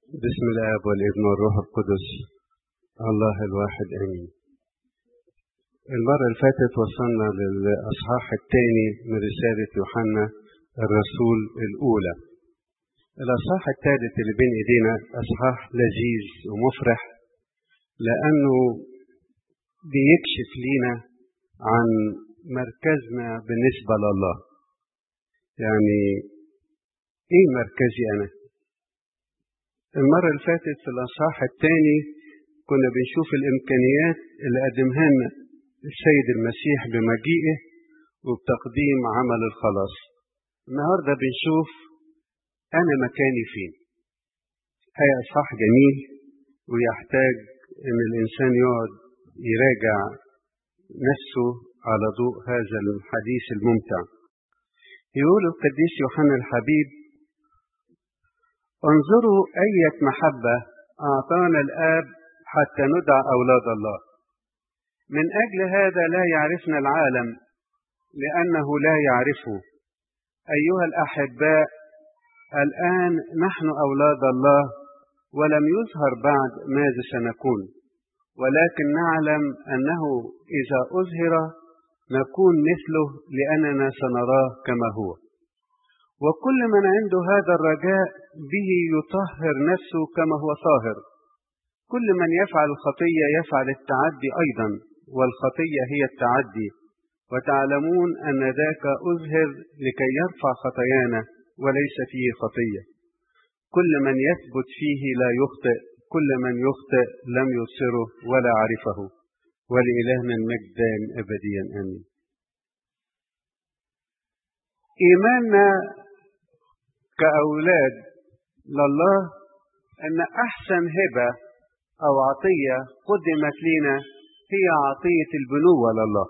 بسم الآب والابن والروح القدس الله الواحد آمين المرة اللي فاتت وصلنا للأصحاح الثاني من رسالة يوحنا الرسول الأولى الأصحاح الثالث اللي بين إيدينا أصحاح لذيذ ومفرح لأنه بيكشف لينا عن مركزنا بالنسبة لله يعني إيه مركزي أنا المرة اللي فاتت في الأصحاح الثاني كنا بنشوف الإمكانيات اللي قدمها لنا السيد المسيح بمجيئه وبتقديم عمل الخلاص النهارده بنشوف أنا مكاني فين هي أصحاح جميل ويحتاج إن الإنسان يقعد يراجع نفسه على ضوء هذا الحديث الممتع يقول القديس يوحنا الحبيب انظروا أية محبة أعطانا الآب حتى ندعى أولاد الله من أجل هذا لا يعرفنا العالم لأنه لا يعرفه أيها الأحباء الآن نحن أولاد الله ولم يظهر بعد ماذا سنكون ولكن نعلم أنه إذا أظهر نكون مثله لأننا سنراه كما هو وكل من عنده هذا الرجاء به يطهر نفسه كما هو طاهر كل من يفعل الخطية يفعل التعدي أيضا والخطية هي التعدي وتعلمون أن ذاك أظهر لكي يرفع خطايانا وليس فيه خطية كل من يثبت فيه لا يخطئ كل من يخطئ لم يبصره ولا عرفه ولإلهنا المجد دائم أبديا آمين إيماننا كأولاد لله أن أحسن هبة أو عطية قدمت لنا هي عطية البنوة لله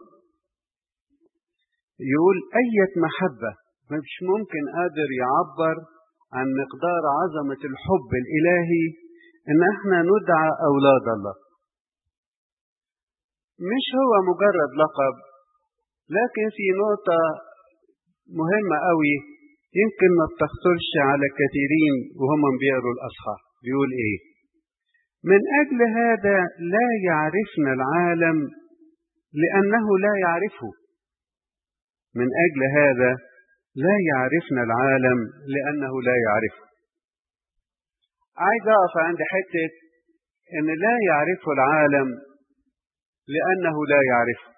يقول أية محبة مش ممكن قادر يعبر عن مقدار عظمة الحب الإلهي إن احنا ندعى أولاد الله مش هو مجرد لقب لكن في نقطة مهمة قوي يمكن ما بتخطرش على كثيرين وهم بيقروا الأصحاح بيقول إيه من أجل هذا لا يعرفنا العالم لأنه لا يعرفه من أجل هذا لا يعرفنا العالم لأنه لا يعرفه عايز أقف عند حتة إن لا يعرفه العالم لأنه لا يعرفه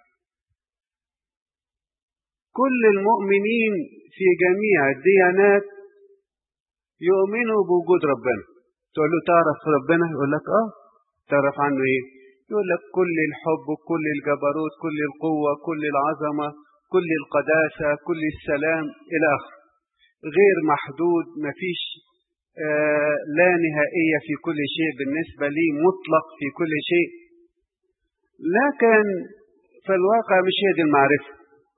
كل المؤمنين في جميع الديانات يؤمنوا بوجود ربنا تقول له تعرف ربنا يقول لك اه تعرف عنه ايه يقول لك كل الحب كل الجبروت كل القوة كل العظمة كل القداسة كل السلام إلى آخره غير محدود مفيش آه لا نهائية في كل شيء بالنسبة لي مطلق في كل شيء لكن في الواقع مش هي دي المعرفة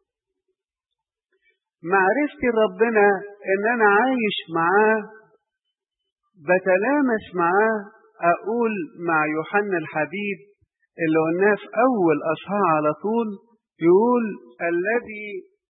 معرفتي ربنا ان انا عايش معاه بتلامس معاه اقول مع يوحنا الحبيب اللي قلناه في اول اصحاح على طول يقول الذي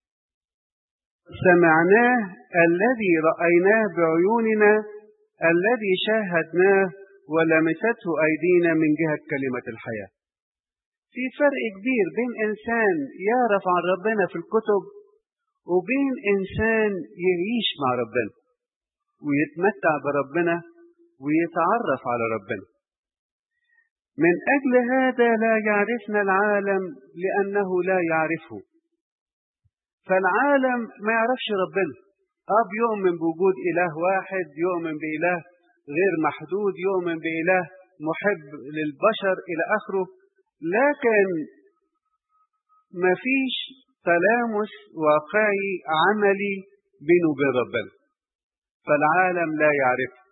سمعناه الذي رايناه بعيوننا الذي شاهدناه ولمسته ايدينا من جهه كلمه الحياه في فرق كبير بين انسان يعرف عن ربنا في الكتب وبين إنسان يعيش مع ربنا ويتمتع بربنا ويتعرف على ربنا من أجل هذا لا يعرفنا العالم لأنه لا يعرفه فالعالم ما يعرفش ربنا أب يؤمن بوجود إله واحد يؤمن بإله غير محدود يؤمن بإله محب للبشر إلى آخره لكن ما فيش تلامس واقعي عملي بينه وبين ربنا فالعالم لا يعرفه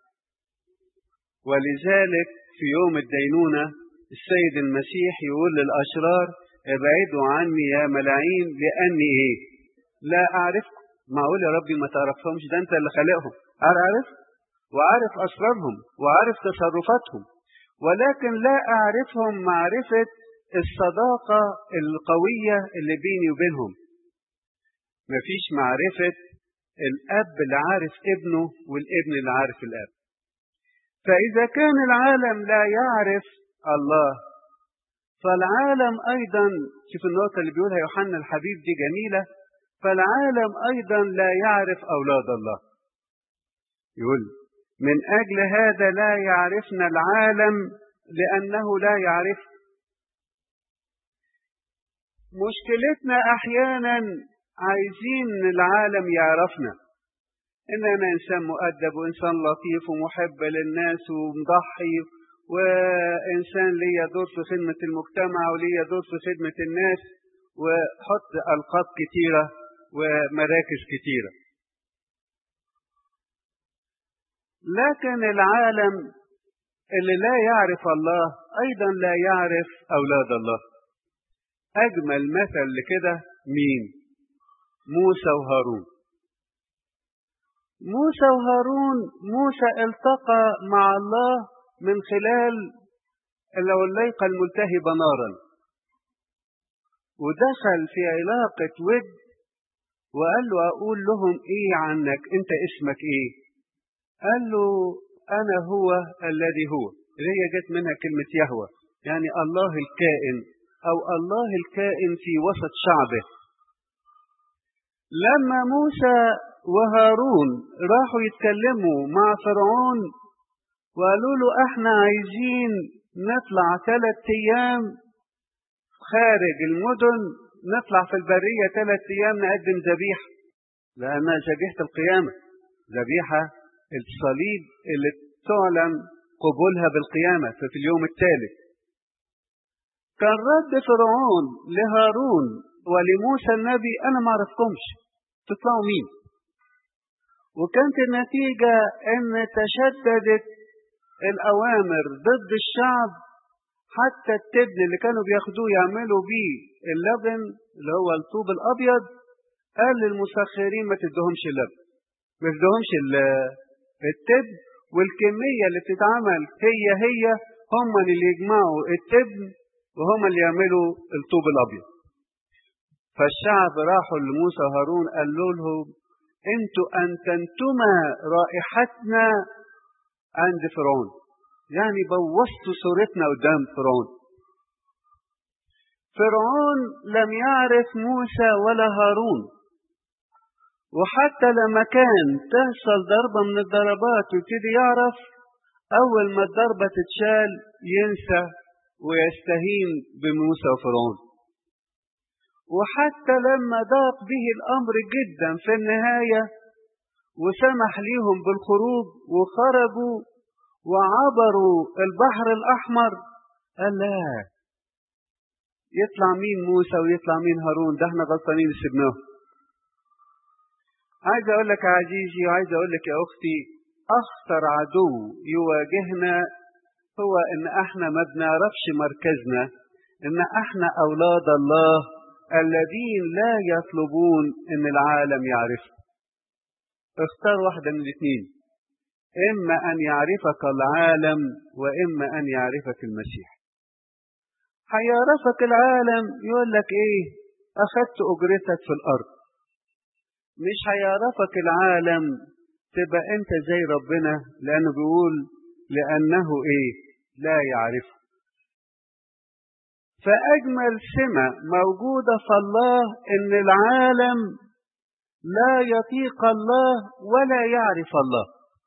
ولذلك في يوم الدينونة السيد المسيح يقول للأشرار ابعدوا عني يا ملاعين لأني إيه لا أعرفكم معقول يا ربي ما تعرفهمش ده أنت اللي خلقهم أعرف وعارف أسرارهم وعارف تصرفاتهم ولكن لا أعرفهم معرفة الصداقة القوية اللي بيني وبينهم مفيش معرفة الأب اللي عارف ابنه والابن اللي عارف الأب فإذا كان العالم لا يعرف الله فالعالم أيضا شوف النقطة اللي بيقولها يوحنا الحبيب دي جميلة فالعالم أيضا لا يعرف أولاد الله يقول من أجل هذا لا يعرفنا العالم لأنه لا يعرف مشكلتنا أحيانا عايزين العالم يعرفنا إن أنا إنسان مؤدب وإنسان لطيف ومحب للناس ومضحي وإنسان ليا دور في خدمة المجتمع وليا دور في خدمة الناس وحط ألقاب كتيرة ومراكز كتيرة لكن العالم اللي لا يعرف الله أيضا لا يعرف أولاد الله أجمل مثل لكده مين موسى وهارون موسى وهارون موسى التقى مع الله من خلال العليقة الملتهبة نارا ودخل في علاقة ود وقال له أقول لهم إيه عنك أنت اسمك إيه قال له أنا هو الذي هو اللي هي جت منها كلمة يهوى يعني الله الكائن أو الله الكائن في وسط شعبه لما موسى وهارون راحوا يتكلموا مع فرعون وقالوا له احنا عايزين نطلع ثلاث ايام خارج المدن نطلع في البرية ثلاث ايام نقدم ذبيحة لانها ذبيحة القيامة ذبيحة الصليب اللي تعلن قبولها بالقيامة في اليوم الثالث كان رد فرعون لهارون ولموسى النبي انا ما اعرفكمش تطلعوا مين وكانت النتيجة ان تشددت الاوامر ضد الشعب حتى التبن اللي كانوا بياخدوه يعملوا بيه اللبن اللي هو الطوب الابيض قال للمسخرين ما تدهمش اللبن ما تدهمش التبن والكمية اللي بتتعمل هي هي هم اللي يجمعوا التبن وهم اللي يعملوا الطوب الابيض فالشعب راحوا لموسى وهارون قالوا لهم انتوا انتنتما رائحتنا عند فرعون يعني بوظتوا صورتنا قدام فرعون فرعون لم يعرف موسى ولا هارون وحتى لما كان تحصل ضربة من الضربات ويبتدي يعرف أول ما الضربة تتشال ينسى ويستهين بموسى وفرعون وحتى لما ضاق به الأمر جدا في النهاية وسمح ليهم بالخروج وخرجوا وعبروا البحر الأحمر قال لا يطلع مين موسى ويطلع مين هارون ده احنا غلطانين سيبناه عايز اقول لك يا عزيزي وعايز اقول لك يا اختي اخطر عدو يواجهنا هو ان احنا ما بنعرفش مركزنا ان احنا اولاد الله الذين لا يطلبون ان العالم يعرفه اختار واحدة من الاثنين اما ان يعرفك العالم واما ان يعرفك المسيح هيعرفك العالم يقول لك ايه اخدت اجرتك في الارض مش هيعرفك العالم تبقى انت زي ربنا لانه بيقول لانه ايه لا يعرفه فاجمل سمه موجوده في الله ان العالم لا يطيق الله ولا يعرف الله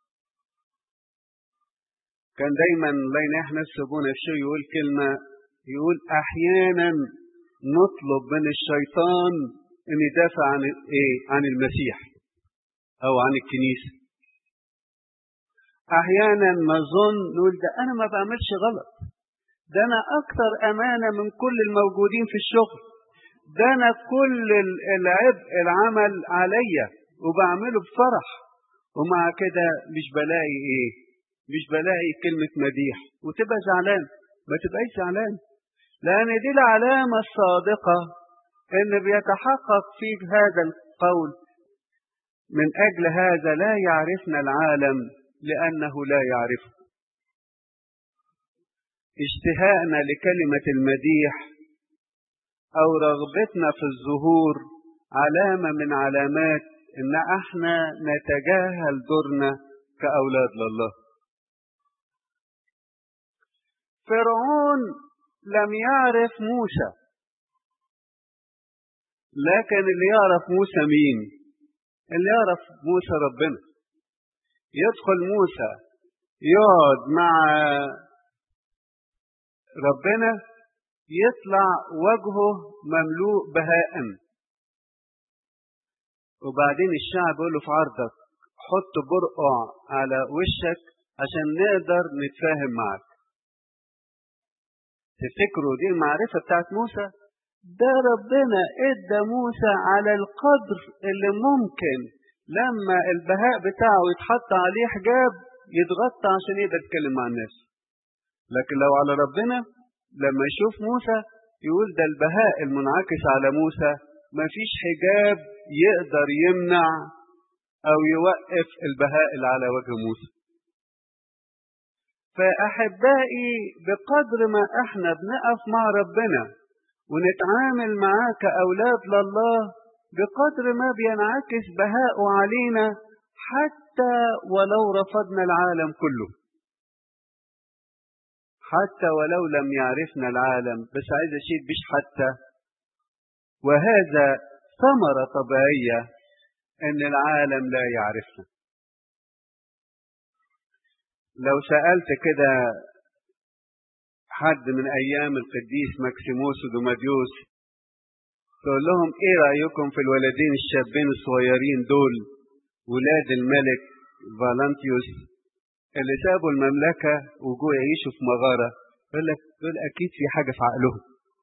كان دايما الله ينح نفسه ابونا الشيء يقول كلمه يقول احيانا نطلب من الشيطان ان يدافع عن ايه عن المسيح او عن الكنيسه احيانا نظن نقول ده انا ما بعملش غلط ده انا اكثر امانه من كل الموجودين في الشغل ده انا كل العبء العمل عليا وبعمله بفرح ومع كده مش بلاقي ايه مش بلاقي كلمه مديح وتبقى زعلان ما تبقاش زعلان لان دي العلامه الصادقه ان بيتحقق فيك هذا القول من اجل هذا لا يعرفنا العالم لانه لا يعرفه اشتهاءنا لكلمه المديح او رغبتنا في الظهور علامه من علامات ان احنا نتجاهل دورنا كاولاد لله فرعون لم يعرف موسى لكن اللي يعرف موسى مين اللي يعرف موسى ربنا يدخل موسى يقعد مع ربنا يطلع وجهه مملوء بهاء وبعدين الشعب يقول له في عرضك حط برقع على وشك عشان نقدر نتفاهم معك تفتكروا دي المعرفة بتاعت موسى ده ربنا ادى موسى على القدر اللي ممكن لما البهاء بتاعه يتحط عليه حجاب يتغطى عشان يقدر يتكلم مع الناس لكن لو على ربنا لما يشوف موسى يقول ده البهاء المنعكس على موسى مفيش حجاب يقدر يمنع او يوقف البهاء اللي على وجه موسى فاحبائي بقدر ما احنا بنقف مع ربنا ونتعامل معاه كاولاد لله بقدر ما بينعكس بهاءه علينا حتى ولو رفضنا العالم كله حتى ولو لم يعرفنا العالم بس عايز اشيل بيش حتى وهذا ثمرة طبيعية ان العالم لا يعرفنا لو سألت كده حد من ايام القديس مكسيموس ودوماديوس تقول لهم ايه رأيكم في الولدين الشابين الصغيرين دول ولاد الملك فالنتيوس اللي سابوا المملكة وجوا يعيشوا في مغارة يقول لك دول أكيد في حاجة في عقلهم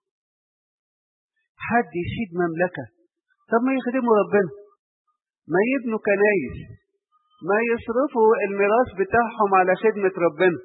حد يسيب مملكة طب ما يخدموا ربنا ما يبنوا كنايس ما يصرفوا الميراث بتاعهم على خدمة ربنا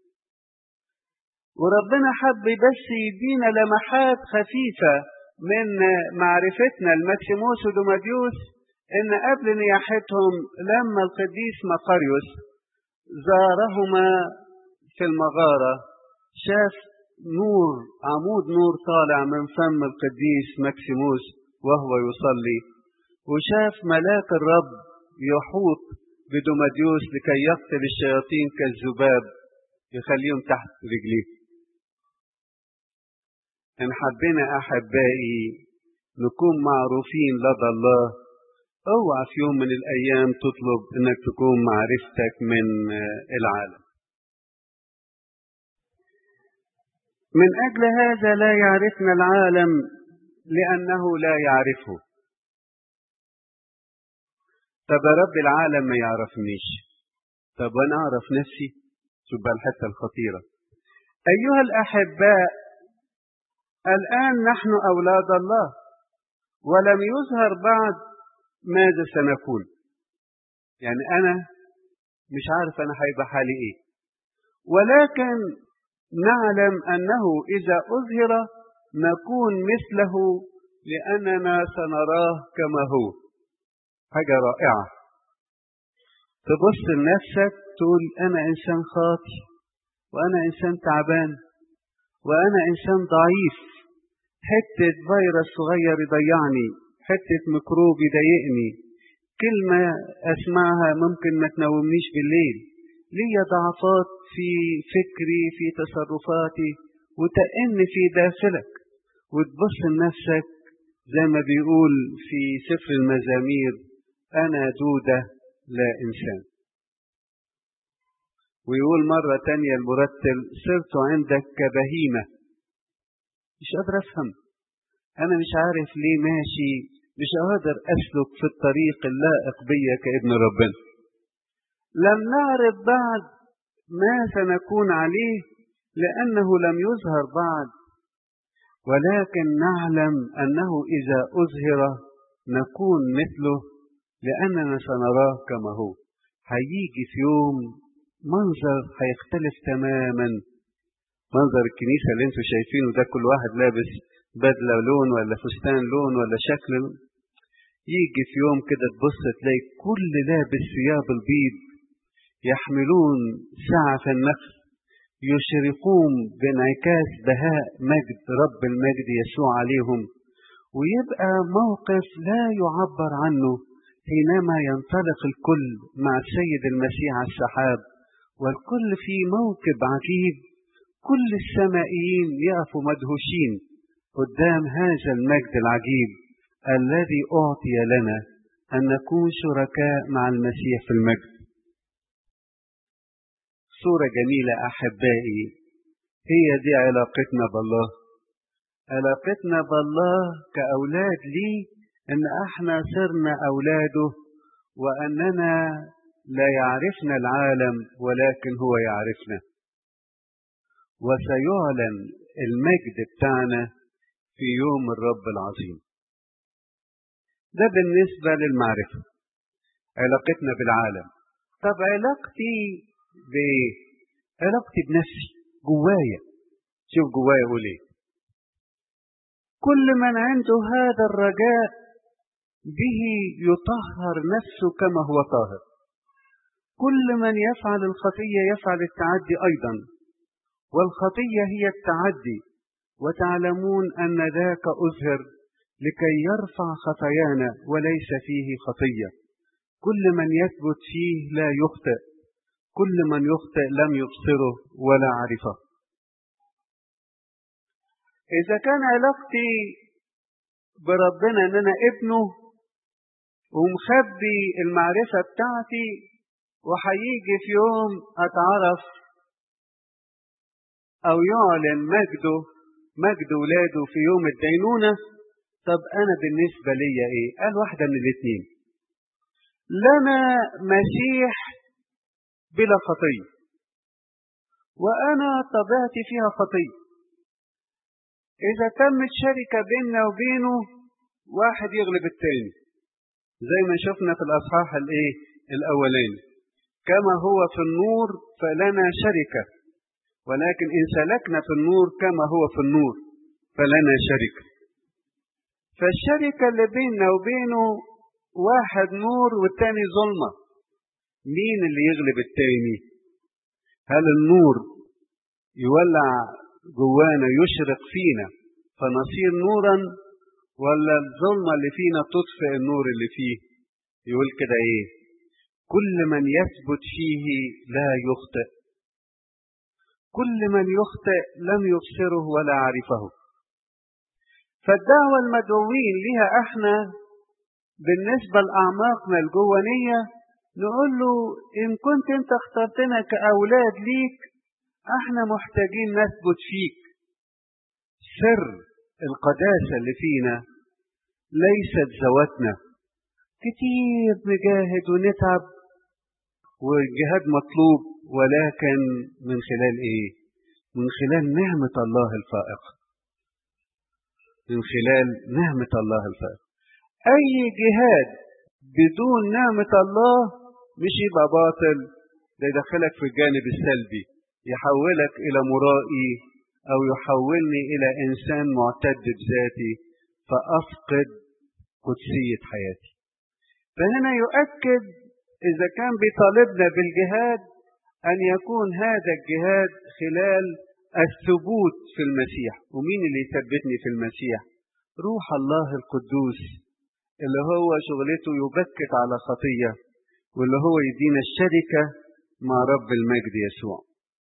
وربنا حب بس يدينا لمحات خفيفة من معرفتنا المكسيموس ودوماديوس ان قبل نياحتهم لما القديس مقاريوس زارهما في المغارة شاف نور عمود نور طالع من فم القديس مكسيموس وهو يصلي وشاف ملاك الرب يحوط بدوماديوس لكي يقتل الشياطين كالذباب يخليهم تحت رجليه إن حبينا أحبائي نكون معروفين لدى الله اوعى في يوم من الأيام تطلب إنك تكون معرفتك من العالم من أجل هذا لا يعرفنا العالم لأنه لا يعرفه طب يا رب العالم ما يعرفنيش طب وأنا أعرف نفسي شوف بقى الحتة الخطيرة أيها الأحباء الآن نحن أولاد الله ولم يظهر بعد ماذا سنكون يعني أنا مش عارف أنا هيبقى حالي إيه ولكن نعلم أنه إذا أظهر نكون مثله لأننا سنراه كما هو حاجة رائعة تبص لنفسك تقول أنا إنسان خاطي وأنا إنسان تعبان وأنا إنسان ضعيف حتة فيروس صغير يضيعني حتة ميكروب يضايقني كلمة أسمعها ممكن ما تنومنيش بالليل ليا ضعفات في فكري في تصرفاتي وتأن في داخلك وتبص لنفسك زي ما بيقول في سفر المزامير أنا دودة لا إنسان ويقول مرة تانية المرتل صرت عندك كبهيمة مش قادر أفهم أنا مش عارف ليه ماشي مش قادر أسلك في الطريق اللائق بيا كابن ربنا لم نعرف بعد ما سنكون عليه لأنه لم يظهر بعد ولكن نعلم أنه إذا أظهر نكون مثله لأننا سنراه كما هو هيجي في يوم منظر هيختلف تماما منظر الكنيسة اللي انتوا شايفينه ده كل واحد لابس بدلة لون ولا فستان لون ولا شكل يجي في يوم كده تبص تلاقي كل لابس ثياب البيض يحملون سعف النخل يشرقون بانعكاس بهاء مجد رب المجد يسوع عليهم ويبقى موقف لا يعبر عنه حينما ينطلق الكل مع السيد المسيح على السحاب والكل في موكب عجيب كل السمائيين يقفوا مدهوشين قدام هذا المجد العجيب الذي أعطي لنا أن نكون شركاء مع المسيح في المجد صورة جميلة أحبائي هي دي علاقتنا بالله علاقتنا بالله كأولاد ليه إن احنا صرنا أولاده وأننا لا يعرفنا العالم ولكن هو يعرفنا وسيعلن المجد بتاعنا في يوم الرب العظيم ده بالنسبة للمعرفة علاقتنا بالعالم طب علاقتي ب علاقتي بنفسي جوايا شوف جوايا يقول ايه كل من عنده هذا الرجاء به يطهر نفسه كما هو طاهر كل من يفعل الخطية يفعل التعدي أيضا والخطية هي التعدي وتعلمون أن ذاك أظهر لكي يرفع خطايانا وليس فيه خطية كل من يثبت فيه لا يخطئ كل من يخطئ لم يبصره ولا عرفه إذا كان علاقتي بربنا إن أنا ابنه ومخبي المعرفة بتاعتي وهيجي في يوم أتعرف أو يعلن مجده مجد ولاده في يوم الدينونة طب أنا بالنسبة لي إيه؟ قال واحدة من الاثنين لنا مسيح بلا خطية وأنا طبيعتي فيها خطية إذا تمت شركة بيننا وبينه واحد يغلب التاني زي ما شفنا في الأصحاح الإيه؟ الأولاني كما هو في النور فلنا شركة ولكن إن سلكنا في النور كما هو في النور فلنا شركة فالشركة اللي بيننا وبينه واحد نور والتاني ظلمة مين اللي يغلب التاني هل النور يولع جوانا يشرق فينا فنصير نورا ولا الظلمة اللي فينا تطفئ النور اللي فيه يقول كده ايه كل من يثبت فيه لا يخطئ كل من يخطئ لم يبصره ولا عرفه فالدعوة المدعوين لها احنا بالنسبة لأعماقنا الجوانية نقول له إن كنت أنت اخترتنا كأولاد ليك احنا محتاجين نثبت فيك سر القداسة اللي فينا ليست ذواتنا كتير نجاهد ونتعب والجهاد مطلوب ولكن من خلال ايه من خلال نعمة الله الفائقة من خلال نعمة الله الفائقة اي جهاد بدون نعمة الله مش يبقى باطل ده يدخلك في الجانب السلبي يحولك إلى مرائي أو يحولني إلى إنسان معتد بذاتي فأفقد قدسية حياتي فهنا يؤكد إذا كان بيطالبنا بالجهاد أن يكون هذا الجهاد خلال الثبوت في المسيح ومين اللي يثبتني في المسيح روح الله القدوس اللي هو شغلته يبكت على خطية واللي هو يدينا الشركة مع رب المجد يسوع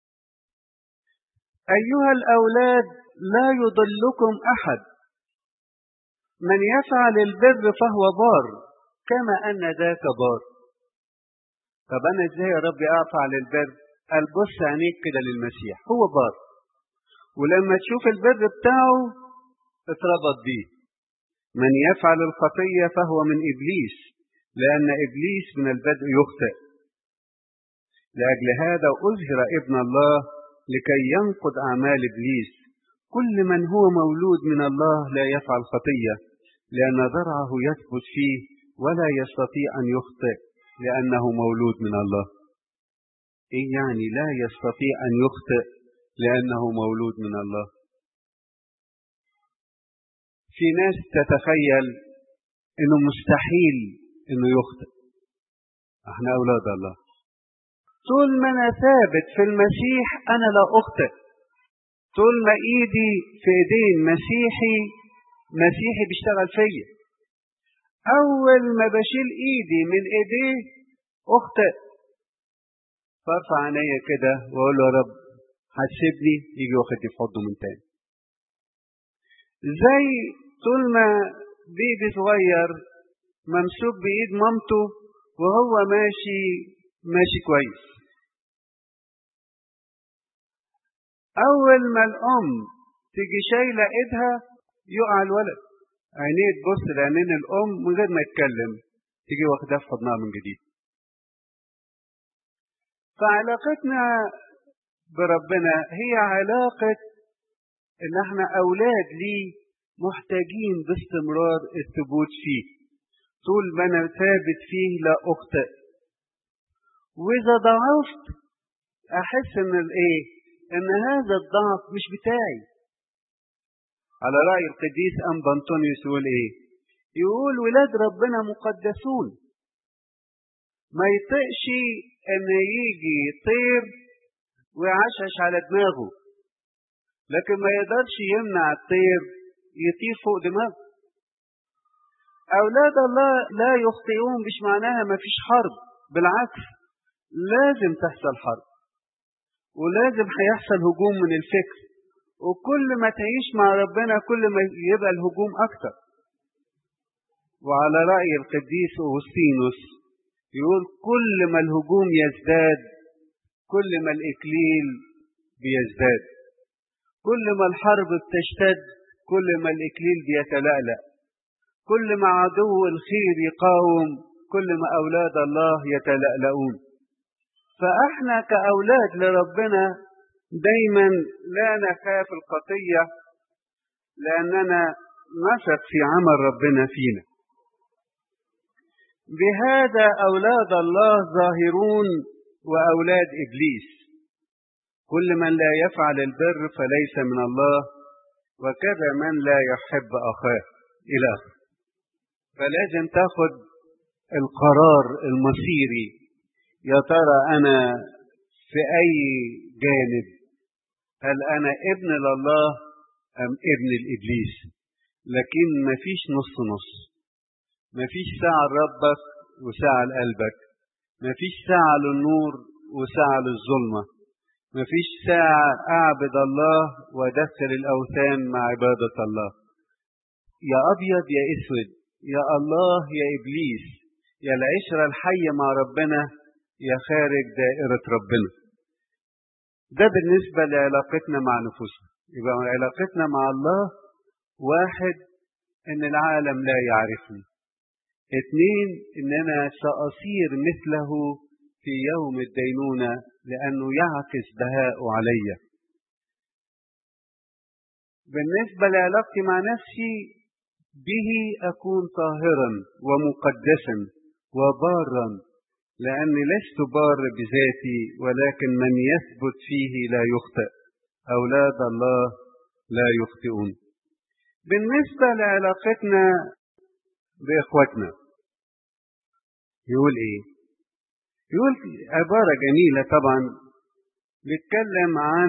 أيها الأولاد لا يضلكم أحد من يفعل البر فهو بار كما أن ذاك بار طب أنا إزاي يا ربي أفعل البر قال بص عينيك كده للمسيح هو بار ولما تشوف البر بتاعه اتربط بيه من يفعل الخطية فهو من إبليس لأن إبليس من البدء يخطئ لأجل هذا أظهر ابن الله لكي ينقض أعمال إبليس كل من هو مولود من الله لا يفعل خطية لأن ذرعه يثبت فيه ولا يستطيع أن يخطئ لأنه مولود من الله إيه يعني لا يستطيع أن يخطئ لأنه مولود من الله في ناس تتخيل انه مستحيل انه يخطئ احنا اولاد الله طول ما انا ثابت في المسيح انا لا اخطئ طول ما ايدي في ايدين مسيحي مسيحي بيشتغل فيا اول ما بشيل ايدي من ايديه اخطئ فارفع عينيا كده واقول له يا رب هتسيبني يجي واخدني في حضنه من تاني زي طول ما بيبي صغير ممسوك بإيد مامته وهو ماشي ماشي كويس أول ما الأم تيجي شايلة إيدها يقع الولد عينيه تبص لعينين الأم من غير ما يتكلم تيجي واخدها في حضنها من جديد فعلاقتنا بربنا هي علاقة إن احنا أولاد ليه محتاجين باستمرار الثبوت فيه طول ما أنا ثابت فيه لا أخطئ وإذا ضعفت أحس إن الإيه؟ إن هذا الضعف مش بتاعي على رأي القديس أنبا أنطونيوس يقول إيه؟ يقول ولاد ربنا مقدسون ما يطقش إن يجي طير ويعشش على دماغه لكن ما يقدرش يمنع الطير يطير فوق دماغه أولاد الله لا يخطئون مش معناها ما فيش حرب بالعكس لازم تحصل حرب ولازم هيحصل هجوم من الفكر وكل ما تعيش مع ربنا كل ما يبقى الهجوم أكتر وعلى رأي القديس أوغسطينوس يقول كل ما الهجوم يزداد كل ما الإكليل بيزداد كل ما الحرب بتشتد كل ما الإكليل بيتلألأ كل ما عدو الخير يقاوم كل ما أولاد الله يتلألؤون فإحنا كأولاد لربنا دايما لا نخاف القطية لأننا نثق في عمل ربنا فينا بهذا أولاد الله ظاهرون وأولاد إبليس كل من لا يفعل البر فليس من الله وكذا من لا يحب أخاه إلى آخره فلازم تاخد القرار المصيري يا ترى أنا في أي جانب هل أنا ابن لله أم ابن الإبليس لكن مفيش نص نص مفيش ساعة لربك وساعة لقلبك مفيش ساعة للنور وساعة للظلمة مفيش ساعة أعبد الله وأدخل الأوثان مع عبادة الله يا أبيض يا أسود يا الله يا إبليس يا العشرة الحية مع ربنا يا خارج دائرة ربنا ده بالنسبة لعلاقتنا مع نفوسنا يبقى علاقتنا مع الله واحد ان العالم لا يعرفني اثنين ان انا ساصير مثله في يوم الدينونة لانه يعكس بهاءه علي بالنسبة لعلاقتي مع نفسي به اكون طاهرا ومقدسا وبارا لاني لست بار بذاتي ولكن من يثبت فيه لا يخطئ اولاد الله لا يخطئون بالنسبة لعلاقتنا بإخوتنا يقول إيه؟ يقول عبارة جميلة طبعا بيتكلم عن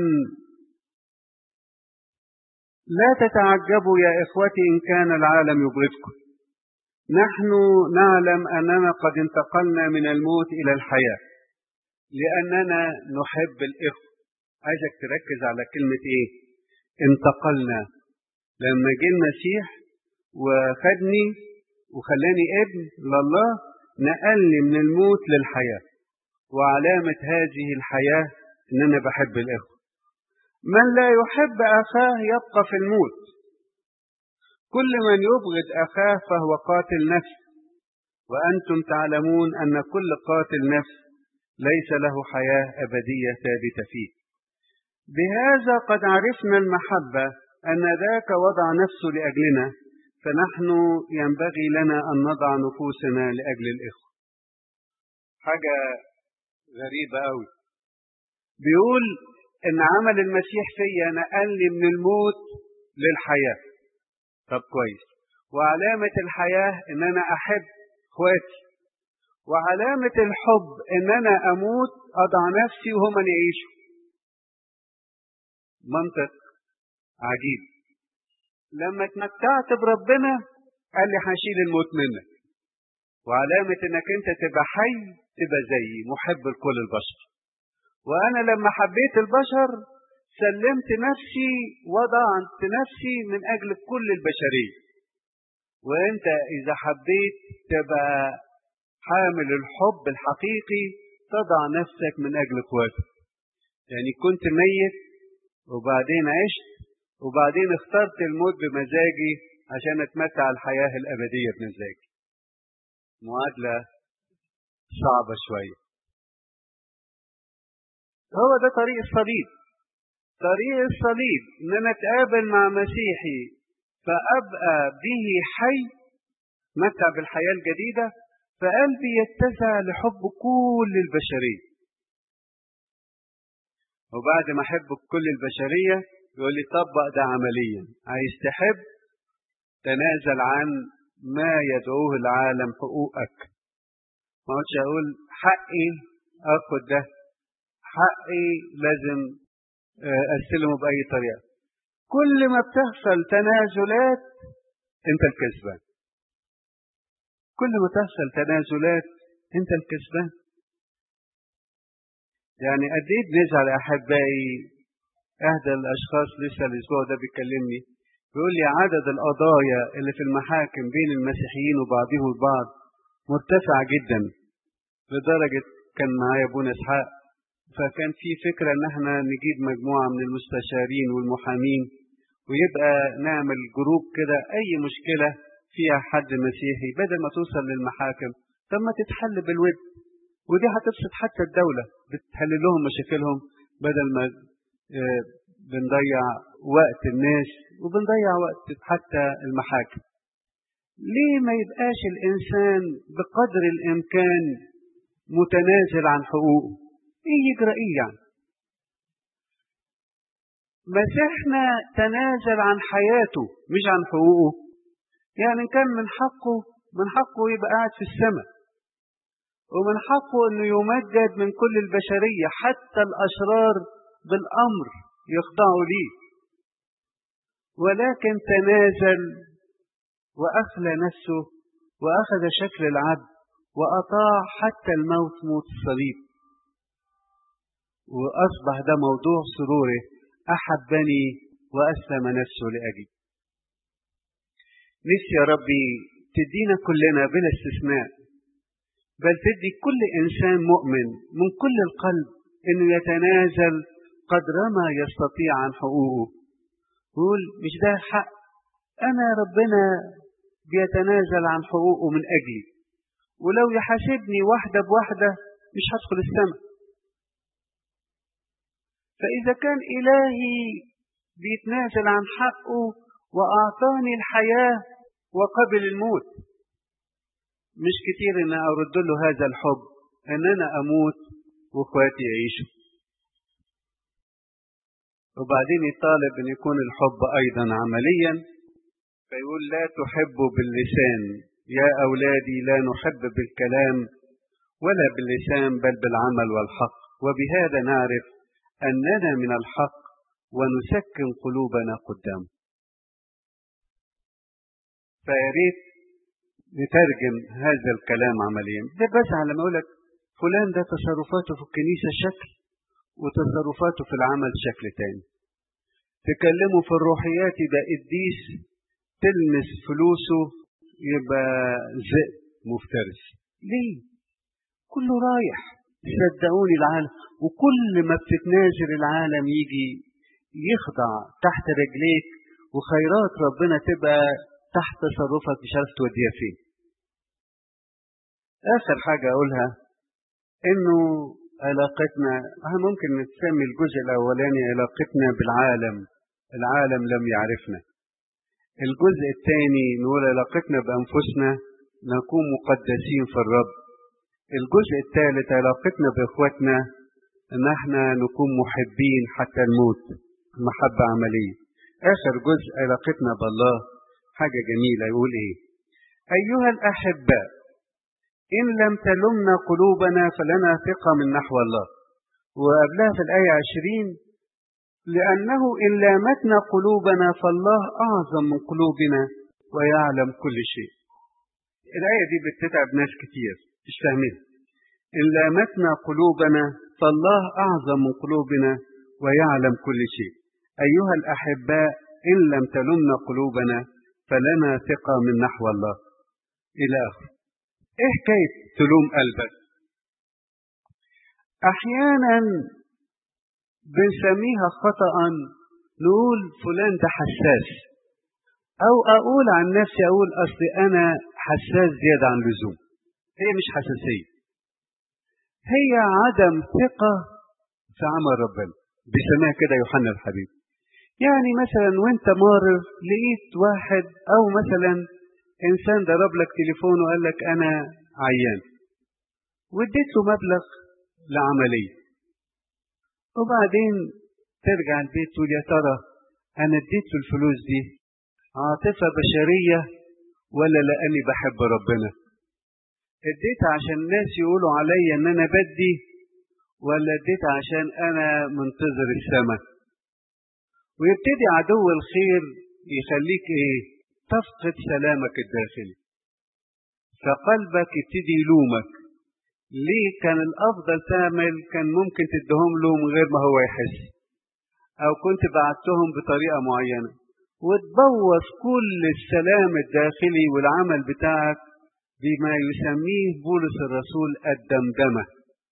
لا تتعجبوا يا إخوتي إن كان العالم يبغضكم نحن نعلم أننا قد انتقلنا من الموت إلى الحياة لأننا نحب الإخوة عايزك تركز على كلمة إيه؟ انتقلنا لما جه المسيح وخدني وخلاني ابن لله نقلني من الموت للحياة وعلامة هذه الحياة إن أنا بحب الإخوة من لا يحب أخاه يبقى في الموت كل من يبغض أخاه فهو قاتل نفس وأنتم تعلمون أن كل قاتل نفس ليس له حياة أبدية ثابتة فيه بهذا قد عرفنا المحبة أن ذاك وضع نفسه لأجلنا فنحن ينبغي لنا أن نضع نفوسنا لأجل الإخوة حاجة غريبة أوي بيقول إن عمل المسيح فيا نقلني من الموت للحياة طب كويس وعلامة الحياة إن أنا أحب إخواتي وعلامة الحب إن أنا أموت أضع نفسي وهم يعيشوا منطق عجيب لما اتمتعت بربنا قال لي هشيل الموت منك وعلامة انك انت تبقى حي تبقى زيي محب لكل البشر وانا لما حبيت البشر سلمت نفسي وضعت نفسي من أجل كل البشرية وانت إذا حبيت تبقى حامل الحب الحقيقي تضع نفسك من أجل اخواتك يعني كنت ميت وبعدين عشت وبعدين اخترت الموت بمزاجي عشان اتمتع الحياة الأبدية بمزاجي معادلة صعبة شوية هو ده طريق الصليب طريق الصليب ان انا اتقابل مع مسيحي فابقى به حي متع بالحياة الجديدة فقلبي يتسع لحب كل البشرية وبعد ما احب كل البشرية يقول لي طبق ده عمليا عايز تحب تنازل عن ما يدعوه العالم حقوقك ما قلتش اقول حقي اخد ده حقي لازم استلمه باي طريقه كل ما بتحصل تنازلات انت الكسبان كل ما تحصل تنازلات انت الكسبان يعني قد ايه بنزعل احبائي احدى الاشخاص لسه الاسبوع ده بيكلمني بيقول لي عدد القضايا اللي في المحاكم بين المسيحيين وبعضهم البعض مرتفع جدا لدرجة كان معايا ابونا اسحاق فكان في فكرة ان احنا نجيب مجموعة من المستشارين والمحامين ويبقى نعمل جروب كده اي مشكلة فيها حد مسيحي بدل ما توصل للمحاكم طب ما تتحل بالود ودي هتبسط حتى الدولة بتحل لهم مشاكلهم بدل ما بنضيع وقت الناس وبنضيع وقت حتى المحاكم ليه ما يبقاش الإنسان بقدر الإمكان متنازل عن حقوقه ايه يجرى ايه يعني مسيحنا تنازل عن حياته مش عن حقوقه يعني كان من حقه من حقه يبقى قاعد في السماء ومن حقه انه يمجد من كل البشرية حتى الاشرار بالامر يخضعوا ليه ولكن تنازل واخلى نفسه واخذ شكل العبد واطاع حتى الموت موت الصليب وأصبح ده موضوع سروره أحبني وأسلم نفسه لأجلي نفسي يا ربي تدينا كلنا بلا استثناء بل تدي كل إنسان مؤمن من كل القلب إنه يتنازل قدر ما يستطيع عن حقوقه يقول مش ده حق أنا ربنا بيتنازل عن حقوقه من أجلي ولو يحاسبني واحدة بواحدة مش هدخل السماء فإذا كان إلهي بيتنازل عن حقه وأعطاني الحياة وقبل الموت مش كتير إن أرد له هذا الحب إن أنا أموت وإخواتي يعيشوا وبعدين يطالب أن يكون الحب أيضا عمليا فيقول لا تحبوا باللسان يا أولادي لا نحب بالكلام ولا باللسان بل بالعمل والحق وبهذا نعرف أننا من الحق ونسكن قلوبنا قدامه فياريت نترجم هذا الكلام عمليا ده بس على ما أقولك فلان ده تصرفاته في الكنيسة شكل وتصرفاته في العمل شكل تاني تكلمه في الروحيات يبقى قديس تلمس فلوسه يبقى ذئب مفترس ليه كله رايح صدقوني العالم وكل ما بتتنازل العالم يجي يخضع تحت رجليك وخيرات ربنا تبقى تحت تصرفك مش عارف توديها فين اخر حاجه اقولها انه علاقتنا ممكن نسمي الجزء الاولاني علاقتنا بالعالم العالم لم يعرفنا الجزء الثاني نقول علاقتنا بانفسنا نكون مقدسين في الرب الجزء الثالث علاقتنا باخواتنا ان احنا نكون محبين حتى الموت محبة عملية اخر جزء علاقتنا بالله حاجة جميلة يقول ايه ايها الاحباء ان لم تلمنا قلوبنا فلنا ثقة من نحو الله وقبلها في الآية عشرين لأنه إن لامتنا قلوبنا فالله أعظم من قلوبنا ويعلم كل شيء الآية دي بتتعب ناس كتير مش فاهمين إن لامتنا قلوبنا فالله أعظم من قلوبنا ويعلم كل شيء أيها الأحباء إن لم تلمنا قلوبنا فلنا ثقة من نحو الله إلى آخره إيه حكاية تلوم قلبك أحيانا بنسميها خطأ نقول فلان ده حساس أو أقول عن نفسي أقول أصل أنا حساس زيادة عن اللزوم هي مش حساسية هي عدم ثقة في عمل ربنا بيسميها كده يوحنا الحبيب يعني مثلا وانت مارر لقيت واحد او مثلا انسان ضرب لك تليفون وقال لك انا عيان واديت له مبلغ لعمليه وبعدين ترجع البيت تقول يا ترى انا اديت له الفلوس دي عاطفه بشريه ولا لاني بحب ربنا اديتها عشان الناس يقولوا عليا ان انا بدي ولا اديتها عشان انا منتظر السماء ويبتدي عدو الخير يخليك ايه تفقد سلامك الداخلي فقلبك يبتدي يلومك ليه كان الافضل تعمل كان ممكن تديهم له من غير ما هو يحس او كنت بعتهم بطريقه معينه وتبوظ كل السلام الداخلي والعمل بتاعك بما يسميه بولس الرسول الدمدمه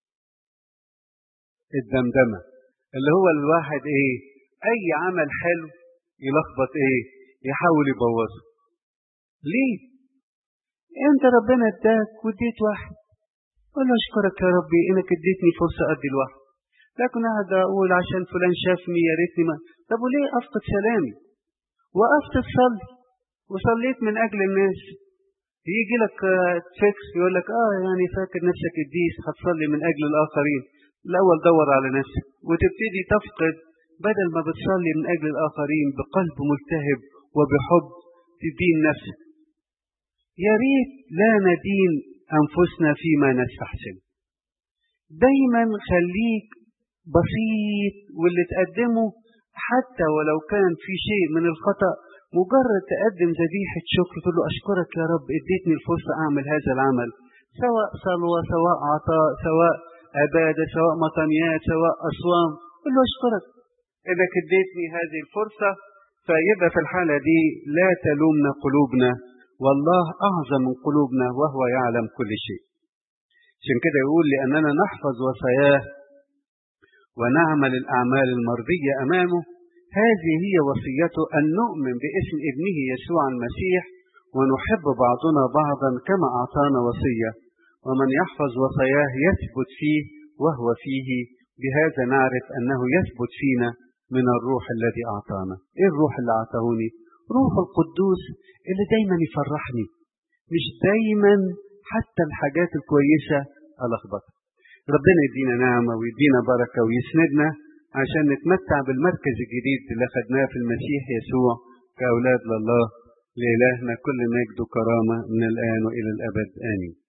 الدمدمه اللي هو الواحد ايه اي عمل حلو يلخبط ايه يحاول يبوظه ليه انت ربنا اداك واديت واحد قول له اشكرك يا ربي انك اديتني فرصه ادي الواحد لكن قاعد اقول عشان فلان شافني يا ريتني ما طب وليه افقد سلامي وقفت تصلي وصليت من اجل الناس يجي لك تفكس يقول لك اه يعني فاكر نفسك قديس هتصلي من اجل الاخرين الاول دور على نفسك وتبتدي تفقد بدل ما بتصلي من أجل الآخرين بقلب ملتهب وبحب تدين نفسك يا ريت لا ندين أنفسنا فيما نستحسن دايما خليك بسيط واللي تقدمه حتى ولو كان في شيء من الخطأ مجرد تقدم ذبيحة شكر تقول له أشكرك يا رب اديتني الفرصة أعمل هذا العمل سواء صلوة سواء عطاء سواء عبادة سواء مطنيات سواء أصوام قل له أشكرك انك اديتني هذه الفرصة فيبقى في الحالة دي لا تلومنا قلوبنا والله أعظم من قلوبنا وهو يعلم كل شيء عشان كده يقول لأننا نحفظ وصاياه ونعمل الأعمال المرضية أمامه هذه هي وصيته أن نؤمن باسم ابنه يسوع المسيح ونحب بعضنا بعضا كما أعطانا وصية ومن يحفظ وصاياه يثبت فيه وهو فيه بهذا نعرف أنه يثبت فينا من الروح الذي أعطانا إيه الروح اللي أعطاهوني روح القدوس اللي دايما يفرحني مش دايما حتى الحاجات الكويسة ألخبطها ربنا يدينا نعمة ويدينا بركة ويسندنا عشان نتمتع بالمركز الجديد اللي خدناه في المسيح يسوع كأولاد لله لإلهنا كل مجد وكرامة من الآن وإلى الأبد آمين